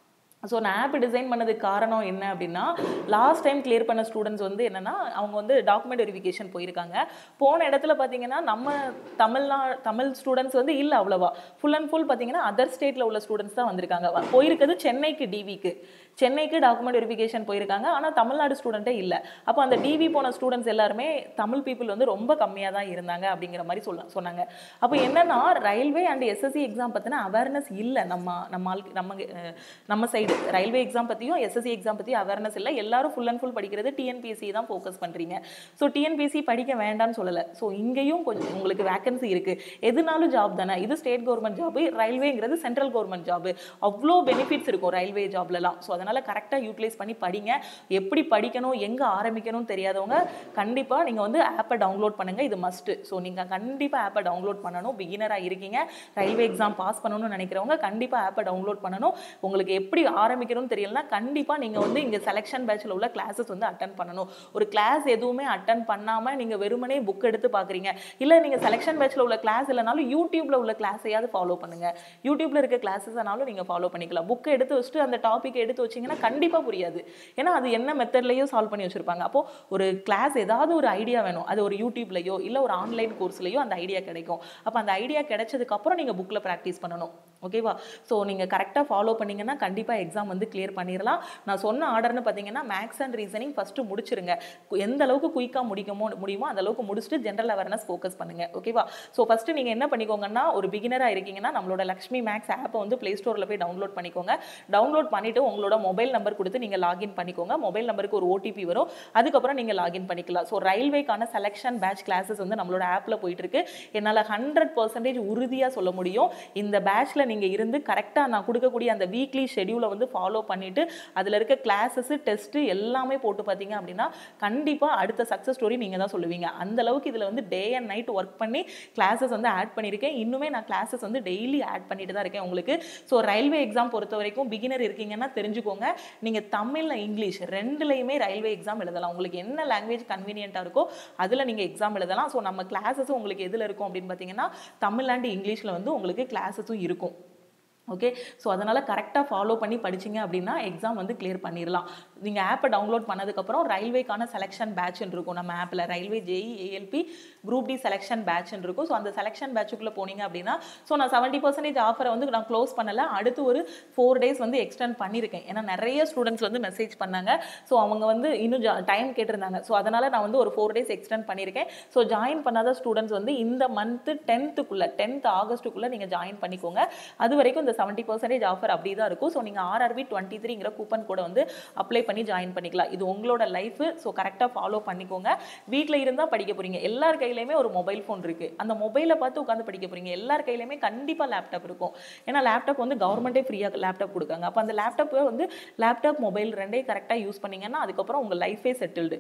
ஸோ நான் ஆப் டிசைன் பண்ணதுக்கு காரணம் என்ன அப்படின்னா லாஸ்ட் டைம் கிளியர் பண்ண ஸ்டூடெண்ட்ஸ் வந்து என்னென்னா அவங்க வந்து டாக்குமெண்ட் வெரிஃபிகேஷன் போயிருக்காங்க போன இடத்துல பார்த்தீங்கன்னா நம்ம தமிழ்நா தமிழ் ஸ்டூடெண்ட்ஸ் வந்து இல்லை அவ்வளோவா ஃபுல் அண்ட் ஃபுல் பார்த்தீங்கன்னா அதர் ஸ்டேட்டில் உள்ள ஸ்டூடெண்ட்ஸ் தான் வந்திருக்காங்க போயிருக்கிறது சென்னைக்கு டிவிக்கு சென்னைக்கு டாக்குமெண்ட் வெரிஃபிகேஷன் போயிருக்காங்க ஆனால் தமிழ்நாடு ஸ்டூடெண்ட்டே இல்லை அப்போ அந்த டிவி போன ஸ்டூடெண்ட்ஸ் எல்லாருமே தமிழ் பீப்புள் வந்து ரொம்ப கம்மியாக தான் இருந்தாங்க அப்படிங்கிற மாதிரி சொல்ல சொன்னாங்க அப்போ என்னன்னா ரயில்வே அண்ட் எஸ்எஸ்சி எக்ஸாம் பற்றின அவேர்னஸ் இல்லை நம்ம நம்ம ஆளுக்கு நம்ம அஹ், நம்ம சைடு ரயில்வே எக்ஸாம் பற்றியும் எஸ்எஸ்சி எக்ஸாம் பற்றியும் அவேர்னஸ் இல்லை எல்லாரும் ஃபுல் அண்ட் ஃபுல் படிக்கிறது டிஎன்பிஎஸ்சி தான் ஃபோக்கஸ் பண்ணுறீங்க ஸோ டிஎன்பிஎஸ்சி படிக்க வேண்டாம்னு சொல்லலை ஸோ இங்கேயும் கொஞ்சம் உங்களுக்கு வேகன்சி இருக்குது எதுனாலும் ஜாப் தானே இது ஸ்டேட் கவர்மெண்ட் ஜாப் ரயில்வேங்கிறது சென்ட்ரல் கவர்மெண்ட் ஜாப் அவ்வளோ பெனிஃபிட்ஸ் இருக்கும் ரயில்வே ஜாப்லலாம் ஸோ அதனால் கரெக்டாக யூட்டிலைஸ் பண்ணி படிங்க எப்படி படிக்கணும் எங்கே ஆரம்பிக்கணும்னு தெரியாதவங்க கண்டிப்பாக நீங்கள் வந்து ஆப்பை டவுன்லோட் பண்ணுங்கள் இது மஸ்ட்டு ஸோ நீங்கள் கண்டிப்பாக ஆப்பை டவுன்லோட் பண்ணணும் பிகினராக இருக்கீங்க ரயில்வே எக்ஸாம் பாஸ் பண்ணணும்னு நினைக்கிறவங்க கண்டிப்பாக ஆப்பை டவுன்லோட் பண்ணணும் உங்களுக்கு எப்படி ஆரம்பிக்கணும்னு தெரியலனா கண்டிப்பாக நீங்கள் வந்து இங்கே செலெக்ஷன் பேட்சில் உள்ள கிளாஸஸ் வந்து அட்டன் பண்ணணும் ஒரு கிளாஸ் எதுவுமே அட்டன் பண்ணாமல் நீங்கள் வெறுமனே புக் எடுத்து பார்க்குறீங்க இல்லை நீங்கள் செலெக்ஷன் பேட்சில் உள்ள கிளாஸ் இல்லைனாலும் யூடியூப்ல உள்ள கிளாஸையாவது ஃபாலோ பண்ணுங்க யூடியூப்ல இருக்க கிளாஸஸ்னாலும் நீங்கள் ஃபாலோ பண்ணிக்கலாம் புக்கை எடுத்து வச்சுட்டு அந்த டாபிக் எடுத்து வச்சு வச்சிங்கன்னா கண்டிப்பாக புரியாது ஏன்னா அது என்ன மெத்தட்லையோ சால்வ் பண்ணி வச்சிருப்பாங்க அப்போ ஒரு கிளாஸ் ஏதாவது ஒரு ஐடியா வேணும் அது ஒரு யூடியூப்லையோ இல்லை ஒரு ஆன்லைன் கோர்ஸ்லையோ அந்த ஐடியா கிடைக்கும் அப்போ அந்த ஐடியா கிடைச்சதுக்கப்புறம் நீங்கள் புக்கில் ப்ராக்டிஸ் பண்ணணும் ஓகேவா ஸோ நீங்கள் கரெக்டாக ஃபாலோ பண்ணீங்கன்னா கண்டிப்பாக எக்ஸாம் வந்து கிளியர் பண்ணிடலாம் நான் சொன்ன ஆர்டர்னு பார்த்தீங்கன்னா மேக்ஸ் அண்ட் ரீசனிங் ஃபஸ்ட்டு முடிச்சிருங்க கு- எந்த அளவுக்கு குயிக்காக முடிக்குமோ முடியுமோ அந்த அளவுக்கு முடிச்சுட்டு ஜென்ரல் அவேர்னஸ் ஃபோக்கஸ் பண்ணுங்க ஓகேவா ஸோ ஃபஸ்ட்டு நீங்கள் என்ன பண்ணிக்கோங்கன்னா ஒரு பிகினராக இருக்கீங்கன்னா நம்மளோட லக்ஷ்மி மேக்ஸ் ஆப்பை வந்து ப்ளே ஸ்டோரில் போய் டவுன்லோட் பண்ணிக்கோங்க டவுன்லோட் பண்ணிவிட்டு உங்களோட மொபைல் நம்பர் கொடுத்து நீங்கள் லாகின் பண்ணிக்கோங்க மொபைல் நம்பருக்கு ஒரு ஓடிபி வரும் அதுக்கப்புறம் நீங்கள் லாகின் பண்ணிக்கலாம் ஸோ ரயில்வேக்கான செலெக்ஷன் பேட்ச் கிளாஸஸ் வந்து நம்மளோட ஆப்பில் போயிட்டு இருக்கு என்னால் ஹண்ட்ரட் பர்சன்டேஜ் உறுதியாக சொல்ல முடியும் இந்த பேட்ச்ல நீங்கள் இருந்து கரெக்டாக நான் கொடுக்கக்கூடிய அந்த வீக்லி ஷெடியூலை வந்து ஃபாலோ பண்ணிட்டு அதில் இருக்க கிளாஸஸ் டெஸ்ட்டு எல்லாமே போட்டு பார்த்தீங்க அப்படின்னா கண்டிப்பாக அடுத்த சக்ஸஸ் ஸ்டோரி நீங்கள் தான் சொல்லுவீங்க அந்த அளவுக்கு இதில் வந்து டே அண்ட் நைட் ஒர்க் பண்ணி கிளாஸஸ் வந்து ஆட் பண்ணியிருக்கேன் இன்னுமே நான் கிளாஸஸ் வந்து டெய்லி ஆட் பண்ணிட்டு தான் இருக்கேன் உங்களுக்கு ஸோ ரயில்வே எக்ஸாம் பொறுத்த வரைக்கும் பிகினர் இருக்கீங்கன்னா தெரிஞ்சுக்கோங்க நீங்கள் தமிழில் இங்கிலீஷ் ரெண்டுலையுமே ரயில்வே எக்ஸாம் எழுதலாம் உங்களுக்கு என்ன லாங்குவேஜ் கன்வீனியண்ட்டாக இருக்கோ அதில் நீங்கள் எக்ஸாம் எழுதலாம் ஸோ நம்ம கிளாஸஸ் உங்களுக்கு எதில் இருக்கும் அப்படின்னு பார்த்தீங்கன்னா தமிழ் அண்ட் இங்கிலீஷில் வந்து உங்களுக்கு கிளாஸஸும் இருக்கும் ஓகே ஸோ அதனால் கரெக்டாக ஃபாலோ பண்ணி படிச்சீங்க அப்படின்னா எக்ஸாம் வந்து கிளியர் பண்ணிடலாம் நீங்கள் ஆப்பை டவுன்லோட் பண்ணதுக்கப்புறம் ரயில்வேக்கான செலெக்ஷன் பேட்ச்னு இருக்கும் நம்ம ஆப்பில் railway JE ALP group D selection பேட்ச்னு இருக்கும் ஸோ அந்த செலெக்ஷன் பேட்சுக்குள்ளே போனீங்க அப்படின்னா ஸோ நான் செவன்ட்டி பர்சன்டேஜ் ஆஃபரை வந்து நான் க்ளோஸ் பண்ணலை அடுத்து ஒரு ஃபோர் டேஸ் வந்து எக்ஸ்டெண்ட் பண்ணியிருக்கேன் ஏன்னா நிறைய ஸ்டூடெண்ட்ஸ் வந்து மெசேஜ் பண்ணாங்க ஸோ அவங்க வந்து இன்னும் டைம் கேட்டிருந்தாங்க ஸோ அதனால் நான் வந்து ஒரு ஃபோர் டேஸ் எக்ஸ்டெண்ட் பண்ணியிருக்கேன் ஸோ ஜாயின் பண்ணாத ஸ்டூடெண்ட்ஸ் வந்து இந்த மந்த்து டென்த்துக்குள்ளே டென்த் ஆகஸ்ட்டுக்குள்ளே நீங்கள் ஜாயின் பண்ணிக்கோங்க அது வரைக்கும் இந்த செவன்ட்டி பர்சன்டேஜ் ஆஃபர் அப்படி தான் இருக்கும் ஸோ நீங்கள் ஆர்ஆர்பி டுவெண்ட்டி த்ரீங்கிற கூப்பன் கூட வந்து அப்ளை பண்ணி ஜாயின் பண்ணிக்கலாம் இது உங்களோட லைஃப் ஸோ கரெக்டாக ஃபாலோ பண்ணிக்கோங்க வீட்டில் இருந்தால் படிக்க போறீங்க எல்லார் கையிலையுமே ஒரு மொபைல் ஃபோன் இருக்குது அந்த மொபைலை பார்த்து உட்காந்து படிக்க போறீங்க எல்லார் கையிலையுமே கண்டிப்பாக லேப்டாப் இருக்கும் ஏன்னா லேப்டாப் வந்து கவர்மெண்ட்டே ஃப்ரீயாக லேப்டாப் கொடுக்காங்க அப்போ அந்த லேப்டாப்பை வந்து லேப்டாப் மொபைல் ரெண்டையும் கரெக்டாக யூஸ் பண்ணீங்கன்னா அதுக்கப்புறம் உங்கள் லைஃபே செட்டில்டு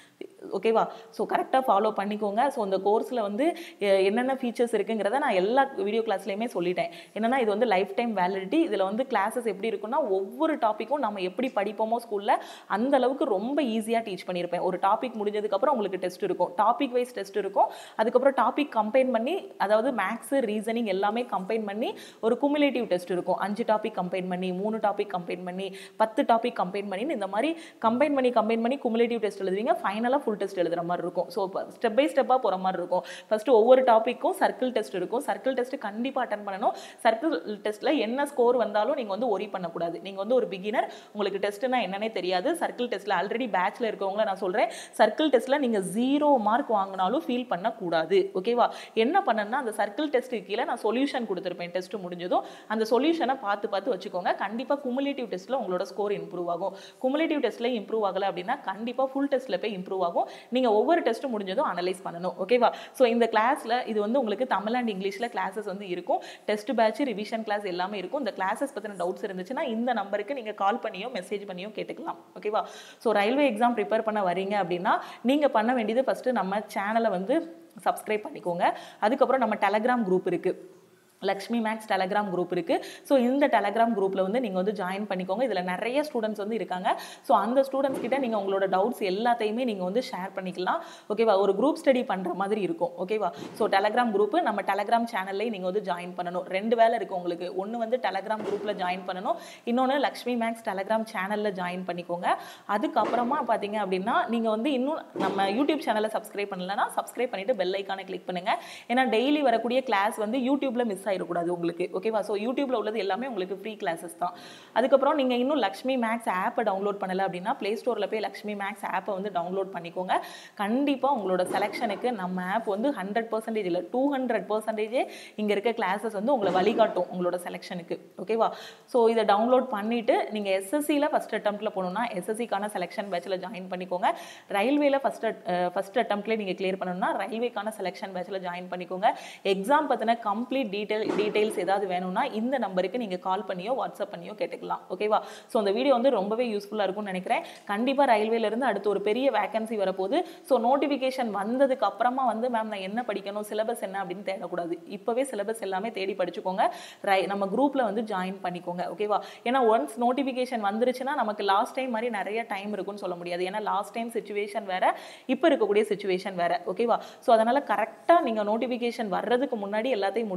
ஓகேவா ஸோ கரெக்டாக ஃபாலோ பண்ணிக்கோங்க ஸோ இந்த கோர்ஸில் வந்து எ- என்னென்ன ஃபீச்சர்ஸ் இருக்குங்கிறத நான் எல்லா வீடியோ கிளாஸ்லையுமே சொல்லிட்டேன் என்னன்னா இது வந்து லைஃப் டைம் வேலிடிட்டி இதில் வந்து கிளாஸஸ் எப்படி இருக்குன்னா ஒவ்வொரு டாப்பிக்கும் நம்ம எப்படி படிப்போமோ ஸ்கூலில் அந்த அளவுக்கு ரொம்ப ஈஸியாக டீச் பண்ணியிருப்பேன் ஒரு டாபிக் முடிஞ்சதுக்கப்புறம் உங்களுக்கு டெஸ்ட் இருக்கும் டாபிக் வைஸ் டெஸ்ட் இருக்கும் அதுக்கப்புறம் டாபிக் கம்பைன் பண்ணி அதாவது மேக்ஸு ரீசனிங் எல்லாமே கம்பைன் பண்ணி ஒரு குமுலேட்டிவ் டெஸ்ட் இருக்கும் அஞ்சு டாபிக் கம்பைன் பண்ணி மூணு டாபிக் கம்பைன் பண்ணி பத்து டாபிக் கம்பைன் பண்ணி இந்த மாதிரி கம்பைன் பண்ணி கம்பைன் பண்ணி குமுலேட்டிவ் டெஸ்ட் எழுதுவீங்க ஃபைனலாக ஃபுல் டெஸ்ட் எழுதுற மாதிரி இருக்கும் ஸோ ஸ்டெப் பை ஸ்டெப்பாக போகிற மாதிரி இருக்கும் ஃபஸ்ட்டு ஒவ்வொரு டாப்பிக்கும் சர்க்கிள் டெஸ்ட் இருக்கும் சர்க்கிள் டெஸ்ட் கண்டிப்பாக அட்டன் பண்ணணும் சர்க்கிள் டெஸ்ட்டில் என்ன ஸ்கோர் வந்தாலும் நீங்கள் வந்து ஒரி பண்ணக்கூடாது நீங்கள் வந்து ஒரு பிகினர் உங்களுக்கு டெஸ்ட்னா என்னன்னே தெரியாது சர்க்கிள் டெஸ்ட்டில் ஆல்ரெடி பேட்ச்ல இருக்கவங்கள நான் சொல்கிறேன் சர்க்கிள் டெஸ்ட்டில் நீங்கள் ஜீரோ மார்க் வாங்கினாலும் ஃபீல் பண்ணக்கூடாது ஓகேவா என்ன பண்ணணும்னா அந்த சர்க்கிள் டெஸ்ட்டுக்கு கீழே நான் சொல்யூஷன் கொடுத்துருப்பேன் டெஸ்ட் முடிஞ்சதும் அந்த சொல்யூஷனை பார்த்து பார்த்து வச்சுக்கோங்க கண்டிப்பாக குமுலேட்டிவ் டெஸ்ட்டில் உங்களோட ஸ்கோர் இம்ப்ரூவ் ஆகும் குமுலேட்டிவ் டெஸ்ட்டில் இம்ப்ரூவ் ஆகலை அப்படின்னா கண்டிப்பாக ஃபுல் டெஸ்ட்டில் போய் இம்ப்ரூவ் ஆகும் நீங்கள் ஒவ்வொரு டெஸ்ட்டும் முடிஞ்சதும் அனலைஸ் பண்ணணும் ஓகேவா ஸோ இந்த கிளாஸில் இது வந்து உங்களுக்கு தமிழ் அண்ட் இங்கிலீஷில் கிளாஸஸ் வந்து இருக்கும் டெஸ்ட் பேட்ச் ரிவிஷன் கிளாஸ் எல்லாமே இருக்கும் இந்த கிளாஸஸ் பற்றின டவுட்ஸ் இருந்துச்சுன்னா இந்த நம்பருக்கு நீங்கள் கால் பண்ணியோ மெசேஜ் பண்ணியோ கேட்டுக்கலாம் ஓகேவா ஸோ ரயில்வே எக்ஸாம் ப்ரிப்பேர் பண்ண வரீங்க அப்படின்னா நீங்கள் பண்ண வேண்டியது ஃபஸ்ட்டு நம்ம சேனலை வந்து சப்ஸ்கிரைப் பண்ணிக்கோங்க அதுக்கப்புறம் நம்ம டெலகிராம் குரூப் இருக்குது லக்ஷ்மி மேக்ஸ் டெலகிராம் குரூப் இருக்குது ஸோ இந்த டெலகிராம் குரூப்பில் வந்து நீங்கள் வந்து ஜாயின் பண்ணிக்கோங்க இதில் நிறைய ஸ்டூடெண்ட்ஸ் வந்து இருக்காங்க ஸோ அந்த ஸ்டூடெண்ட்ஸ் கிட்ட நீங்கள் உங்களோட டவுட்ஸ் எல்லாத்தையுமே நீங்கள் வந்து ஷேர் பண்ணிக்கலாம் ஓகேவா ஒரு குரூப் ஸ்டடி பண்ணுற மாதிரி இருக்கும் ஓகேவா ஸோ டெலகிராம் குரூப்பு நம்ம டெலகிராம் சேனல்லையும் நீங்கள் வந்து ஜாயின் பண்ணணும் ரெண்டு வேலை இருக்குது உங்களுக்கு ஒன்று வந்து டெலகிராம் குரூப்பில் ஜாயின் பண்ணணும் இன்னொன்று லக்ஷ்மி மேக்ஸ் டெலகிராம் சேனலில் ஜாயின் பண்ணிக்கோங்க அதுக்கப்புறமா பார்த்தீங்க அப்படின்னா நீங்கள் வந்து இன்னும் நம்ம யூடியூப் சேனலை சப்ஸ்கிரைப் பண்ணலன்னா சப்ஸ்கிரைப் பண்ணிட்டு பெல் ஐக்கானை கிளிக் பண்ணுங்கள் ஏன்னா டெய்லி வரக்கூடிய கிளாஸ் வந்து யூடியூப்ல மிஸ் ஆயிடக்கூடாது உங்களுக்கு ஓகேவா ஸோ யூடியூப்ல உள்ளது எல்லாமே உங்களுக்கு ஃப்ரீ கிளாஸஸ் தான் அதுக்கப்புறம் நீங்கள் இன்னும் லக்ஷ்மி மேக்ஸ் ஆப்பை டவுன்லோட் பண்ணல அப்படின்னா ப்ளே ஸ்டோரில் போய் லக்ஷ்மி மேக்ஸ் ஆப்பை வந்து டவுன்லோட் பண்ணிக்கோங்க கண்டிப்பாக உங்களோட செலெக்ஷனுக்கு நம்ம ஆப் வந்து ஹண்ட்ரட் பர்சன்டேஜ் இல்லை டூ ஹண்ட்ரட் பர்சன்டேஜே இங்கே இருக்க கிளாஸஸ் வந்து உங்களை வழிகாட்டும் உங்களோட செலெக்ஷனுக்கு ஓகேவா ஸோ இதை டவுன்லோட் பண்ணிட்டு நீங்கள் எஸ்எஸ்சியில் ஃபஸ்ட் அட்டம்ப்ட்ல போகணும்னா எஸ்எஸ்சிக்கான செலெக்ஷன் பேட்சில் ஜாயின் பண்ணிக்கோங்க ரயில்வேல ஃபஸ்ட் ஃபஸ்ட் அட்டம்ப்ட்லேயே நீங்கள் கிளியர் பண்ணணும்னா ரயில்வேக்கான செலெக்ஷன் பேட்சில் ஜாயின் பண்ணிக்கோங்க எக்ஸாம் பற்றின கம்ப்ளீட் டீட்டெயில் டீட்டெயில்ஸ் ஏதாவது வேணும்னா இந்த நம்பருக்கு நீங்கள் கால் பண்ணியோ வாட்ஸ்அப் பண்ணியோ கேட்டுக்கலாம் ஓகேவா ஸோ அந்த வீடியோ வந்து ரொம்பவே யூஸ்ஃபுல்லாக இருக்கும்னு நினைக்கிறேன் கண்டிப்பாக ரயில்வேல இருந்து அடுத்து ஒரு பெரிய வேகன்சி வரப்போகுது ஸோ நோட்டிஃபிகேஷன் வந்ததுக்கு அப்புறமா வந்து மேம் நான் என்ன படிக்கணும் சிலபஸ் என்ன அப்படின்னு தேடக்கூடாது இப்போவே சிலபஸ் எல்லாமே தேடி படிச்சுக்கோங்க ரை நம்ம குரூப்பில் வந்து ஜாயின் பண்ணிக்கோங்க ஓகேவா ஏன்னா ஒன்ஸ் நோட்டிஃபிகேஷன் வந்துருச்சுன்னா நமக்கு லாஸ்ட் டைம் மாதிரி நிறைய டைம் இருக்கும்னு சொல்ல முடியாது ஏன்னா லாஸ்ட் டைம் சுச்சுவேஷன் வேற இப்போ இருக்கக்கூடிய சுச்சுவேஷன் வேற ஓகேவா ஸோ அதனால கரெக்டாக நீங்கள் நோட்டிஃபிகேஷன் வர்றதுக்கு முன்னாடி எல்லாத்தையும் முடிச்சிட்டிங்கன்னா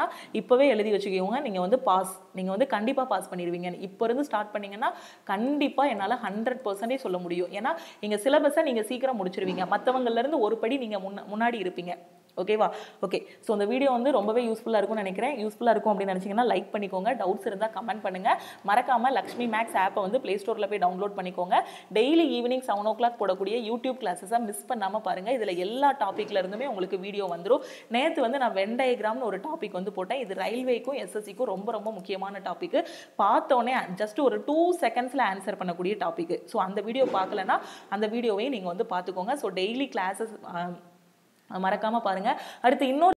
இப்போவே எழுதி வச்சுக்கோங்க நீங்கள் வந்து பாஸ் நீங்கள் வந்து கண்டிப்பாக பாஸ் பண்ணிடுவீங்க இப்போ இருந்து ஸ்டார்ட் பண்ணீங்கன்னா கண்டிப்பாக என்னால் ஹண்ட்ரட் பர்சன்டேஜ் சொல்ல முடியும் ஏன்னா எங்கள் சிலபஸை நீங்கள் சீக்கிரம் முடிச்சிருவீங்க மற்றவங்கலேருந்து ஒரு படி நீங்கள் முன்ன முன்னாடி இருப்பீங்க ஓகேவா ஓகே ஸோ இந்த வீடியோ வந்து ரொம்பவே யூஸ்ஃபுல்லாக இருக்கும்னு நினைக்கிறேன் யூஸ்ஃபுல்லாக இருக்கும் அப்படின்னு நினச்சிங்கன்னா லைக் பண்ணிக்கோங்க டவுட்ஸ் இருந்தால் கமெண்ட் பண்ணுங்கள் மறக்காமல் லக்ஷ்மி மேக்ஸ் ஆப்பை வந்து ப்ளே ஸ்டோரில் போய் டவுன்லோட் பண்ணிக்கோங்க daily evening seven o'clock போடக்கூடிய யூடியூப் கிளாஸஸை மிஸ் பண்ணாமல் பாருங்கள் இதில் எல்லா டாப்பிக்ல இருந்துமே உங்களுக்கு வீடியோ வந்துடும் நேற்று வந்து நான் வென் டயக்ராம்னு ஒரு டாபிக் வந்து போட்டேன் இது ரயில்வேக்கும் எஸ்எஸ்சிக்கும் ரொம்ப ரொம்ப முக்கியமான டாபிக் பார்த்தோன்னே ஜஸ்ட் ஒரு டூ செகண்ட்ஸில் ஆன்சர் பண்ணக்கூடிய டாபிக் ஸோ அந்த வீடியோ பார்க்கலன்னா அந்த வீடியோவையும் நீங்கள் வந்து பார்த்துக்கோங்க ஸோ டெய்லி கிளாஸஸ் மறக்காமல் பாருங்கள் அடுத்து இன்னொரு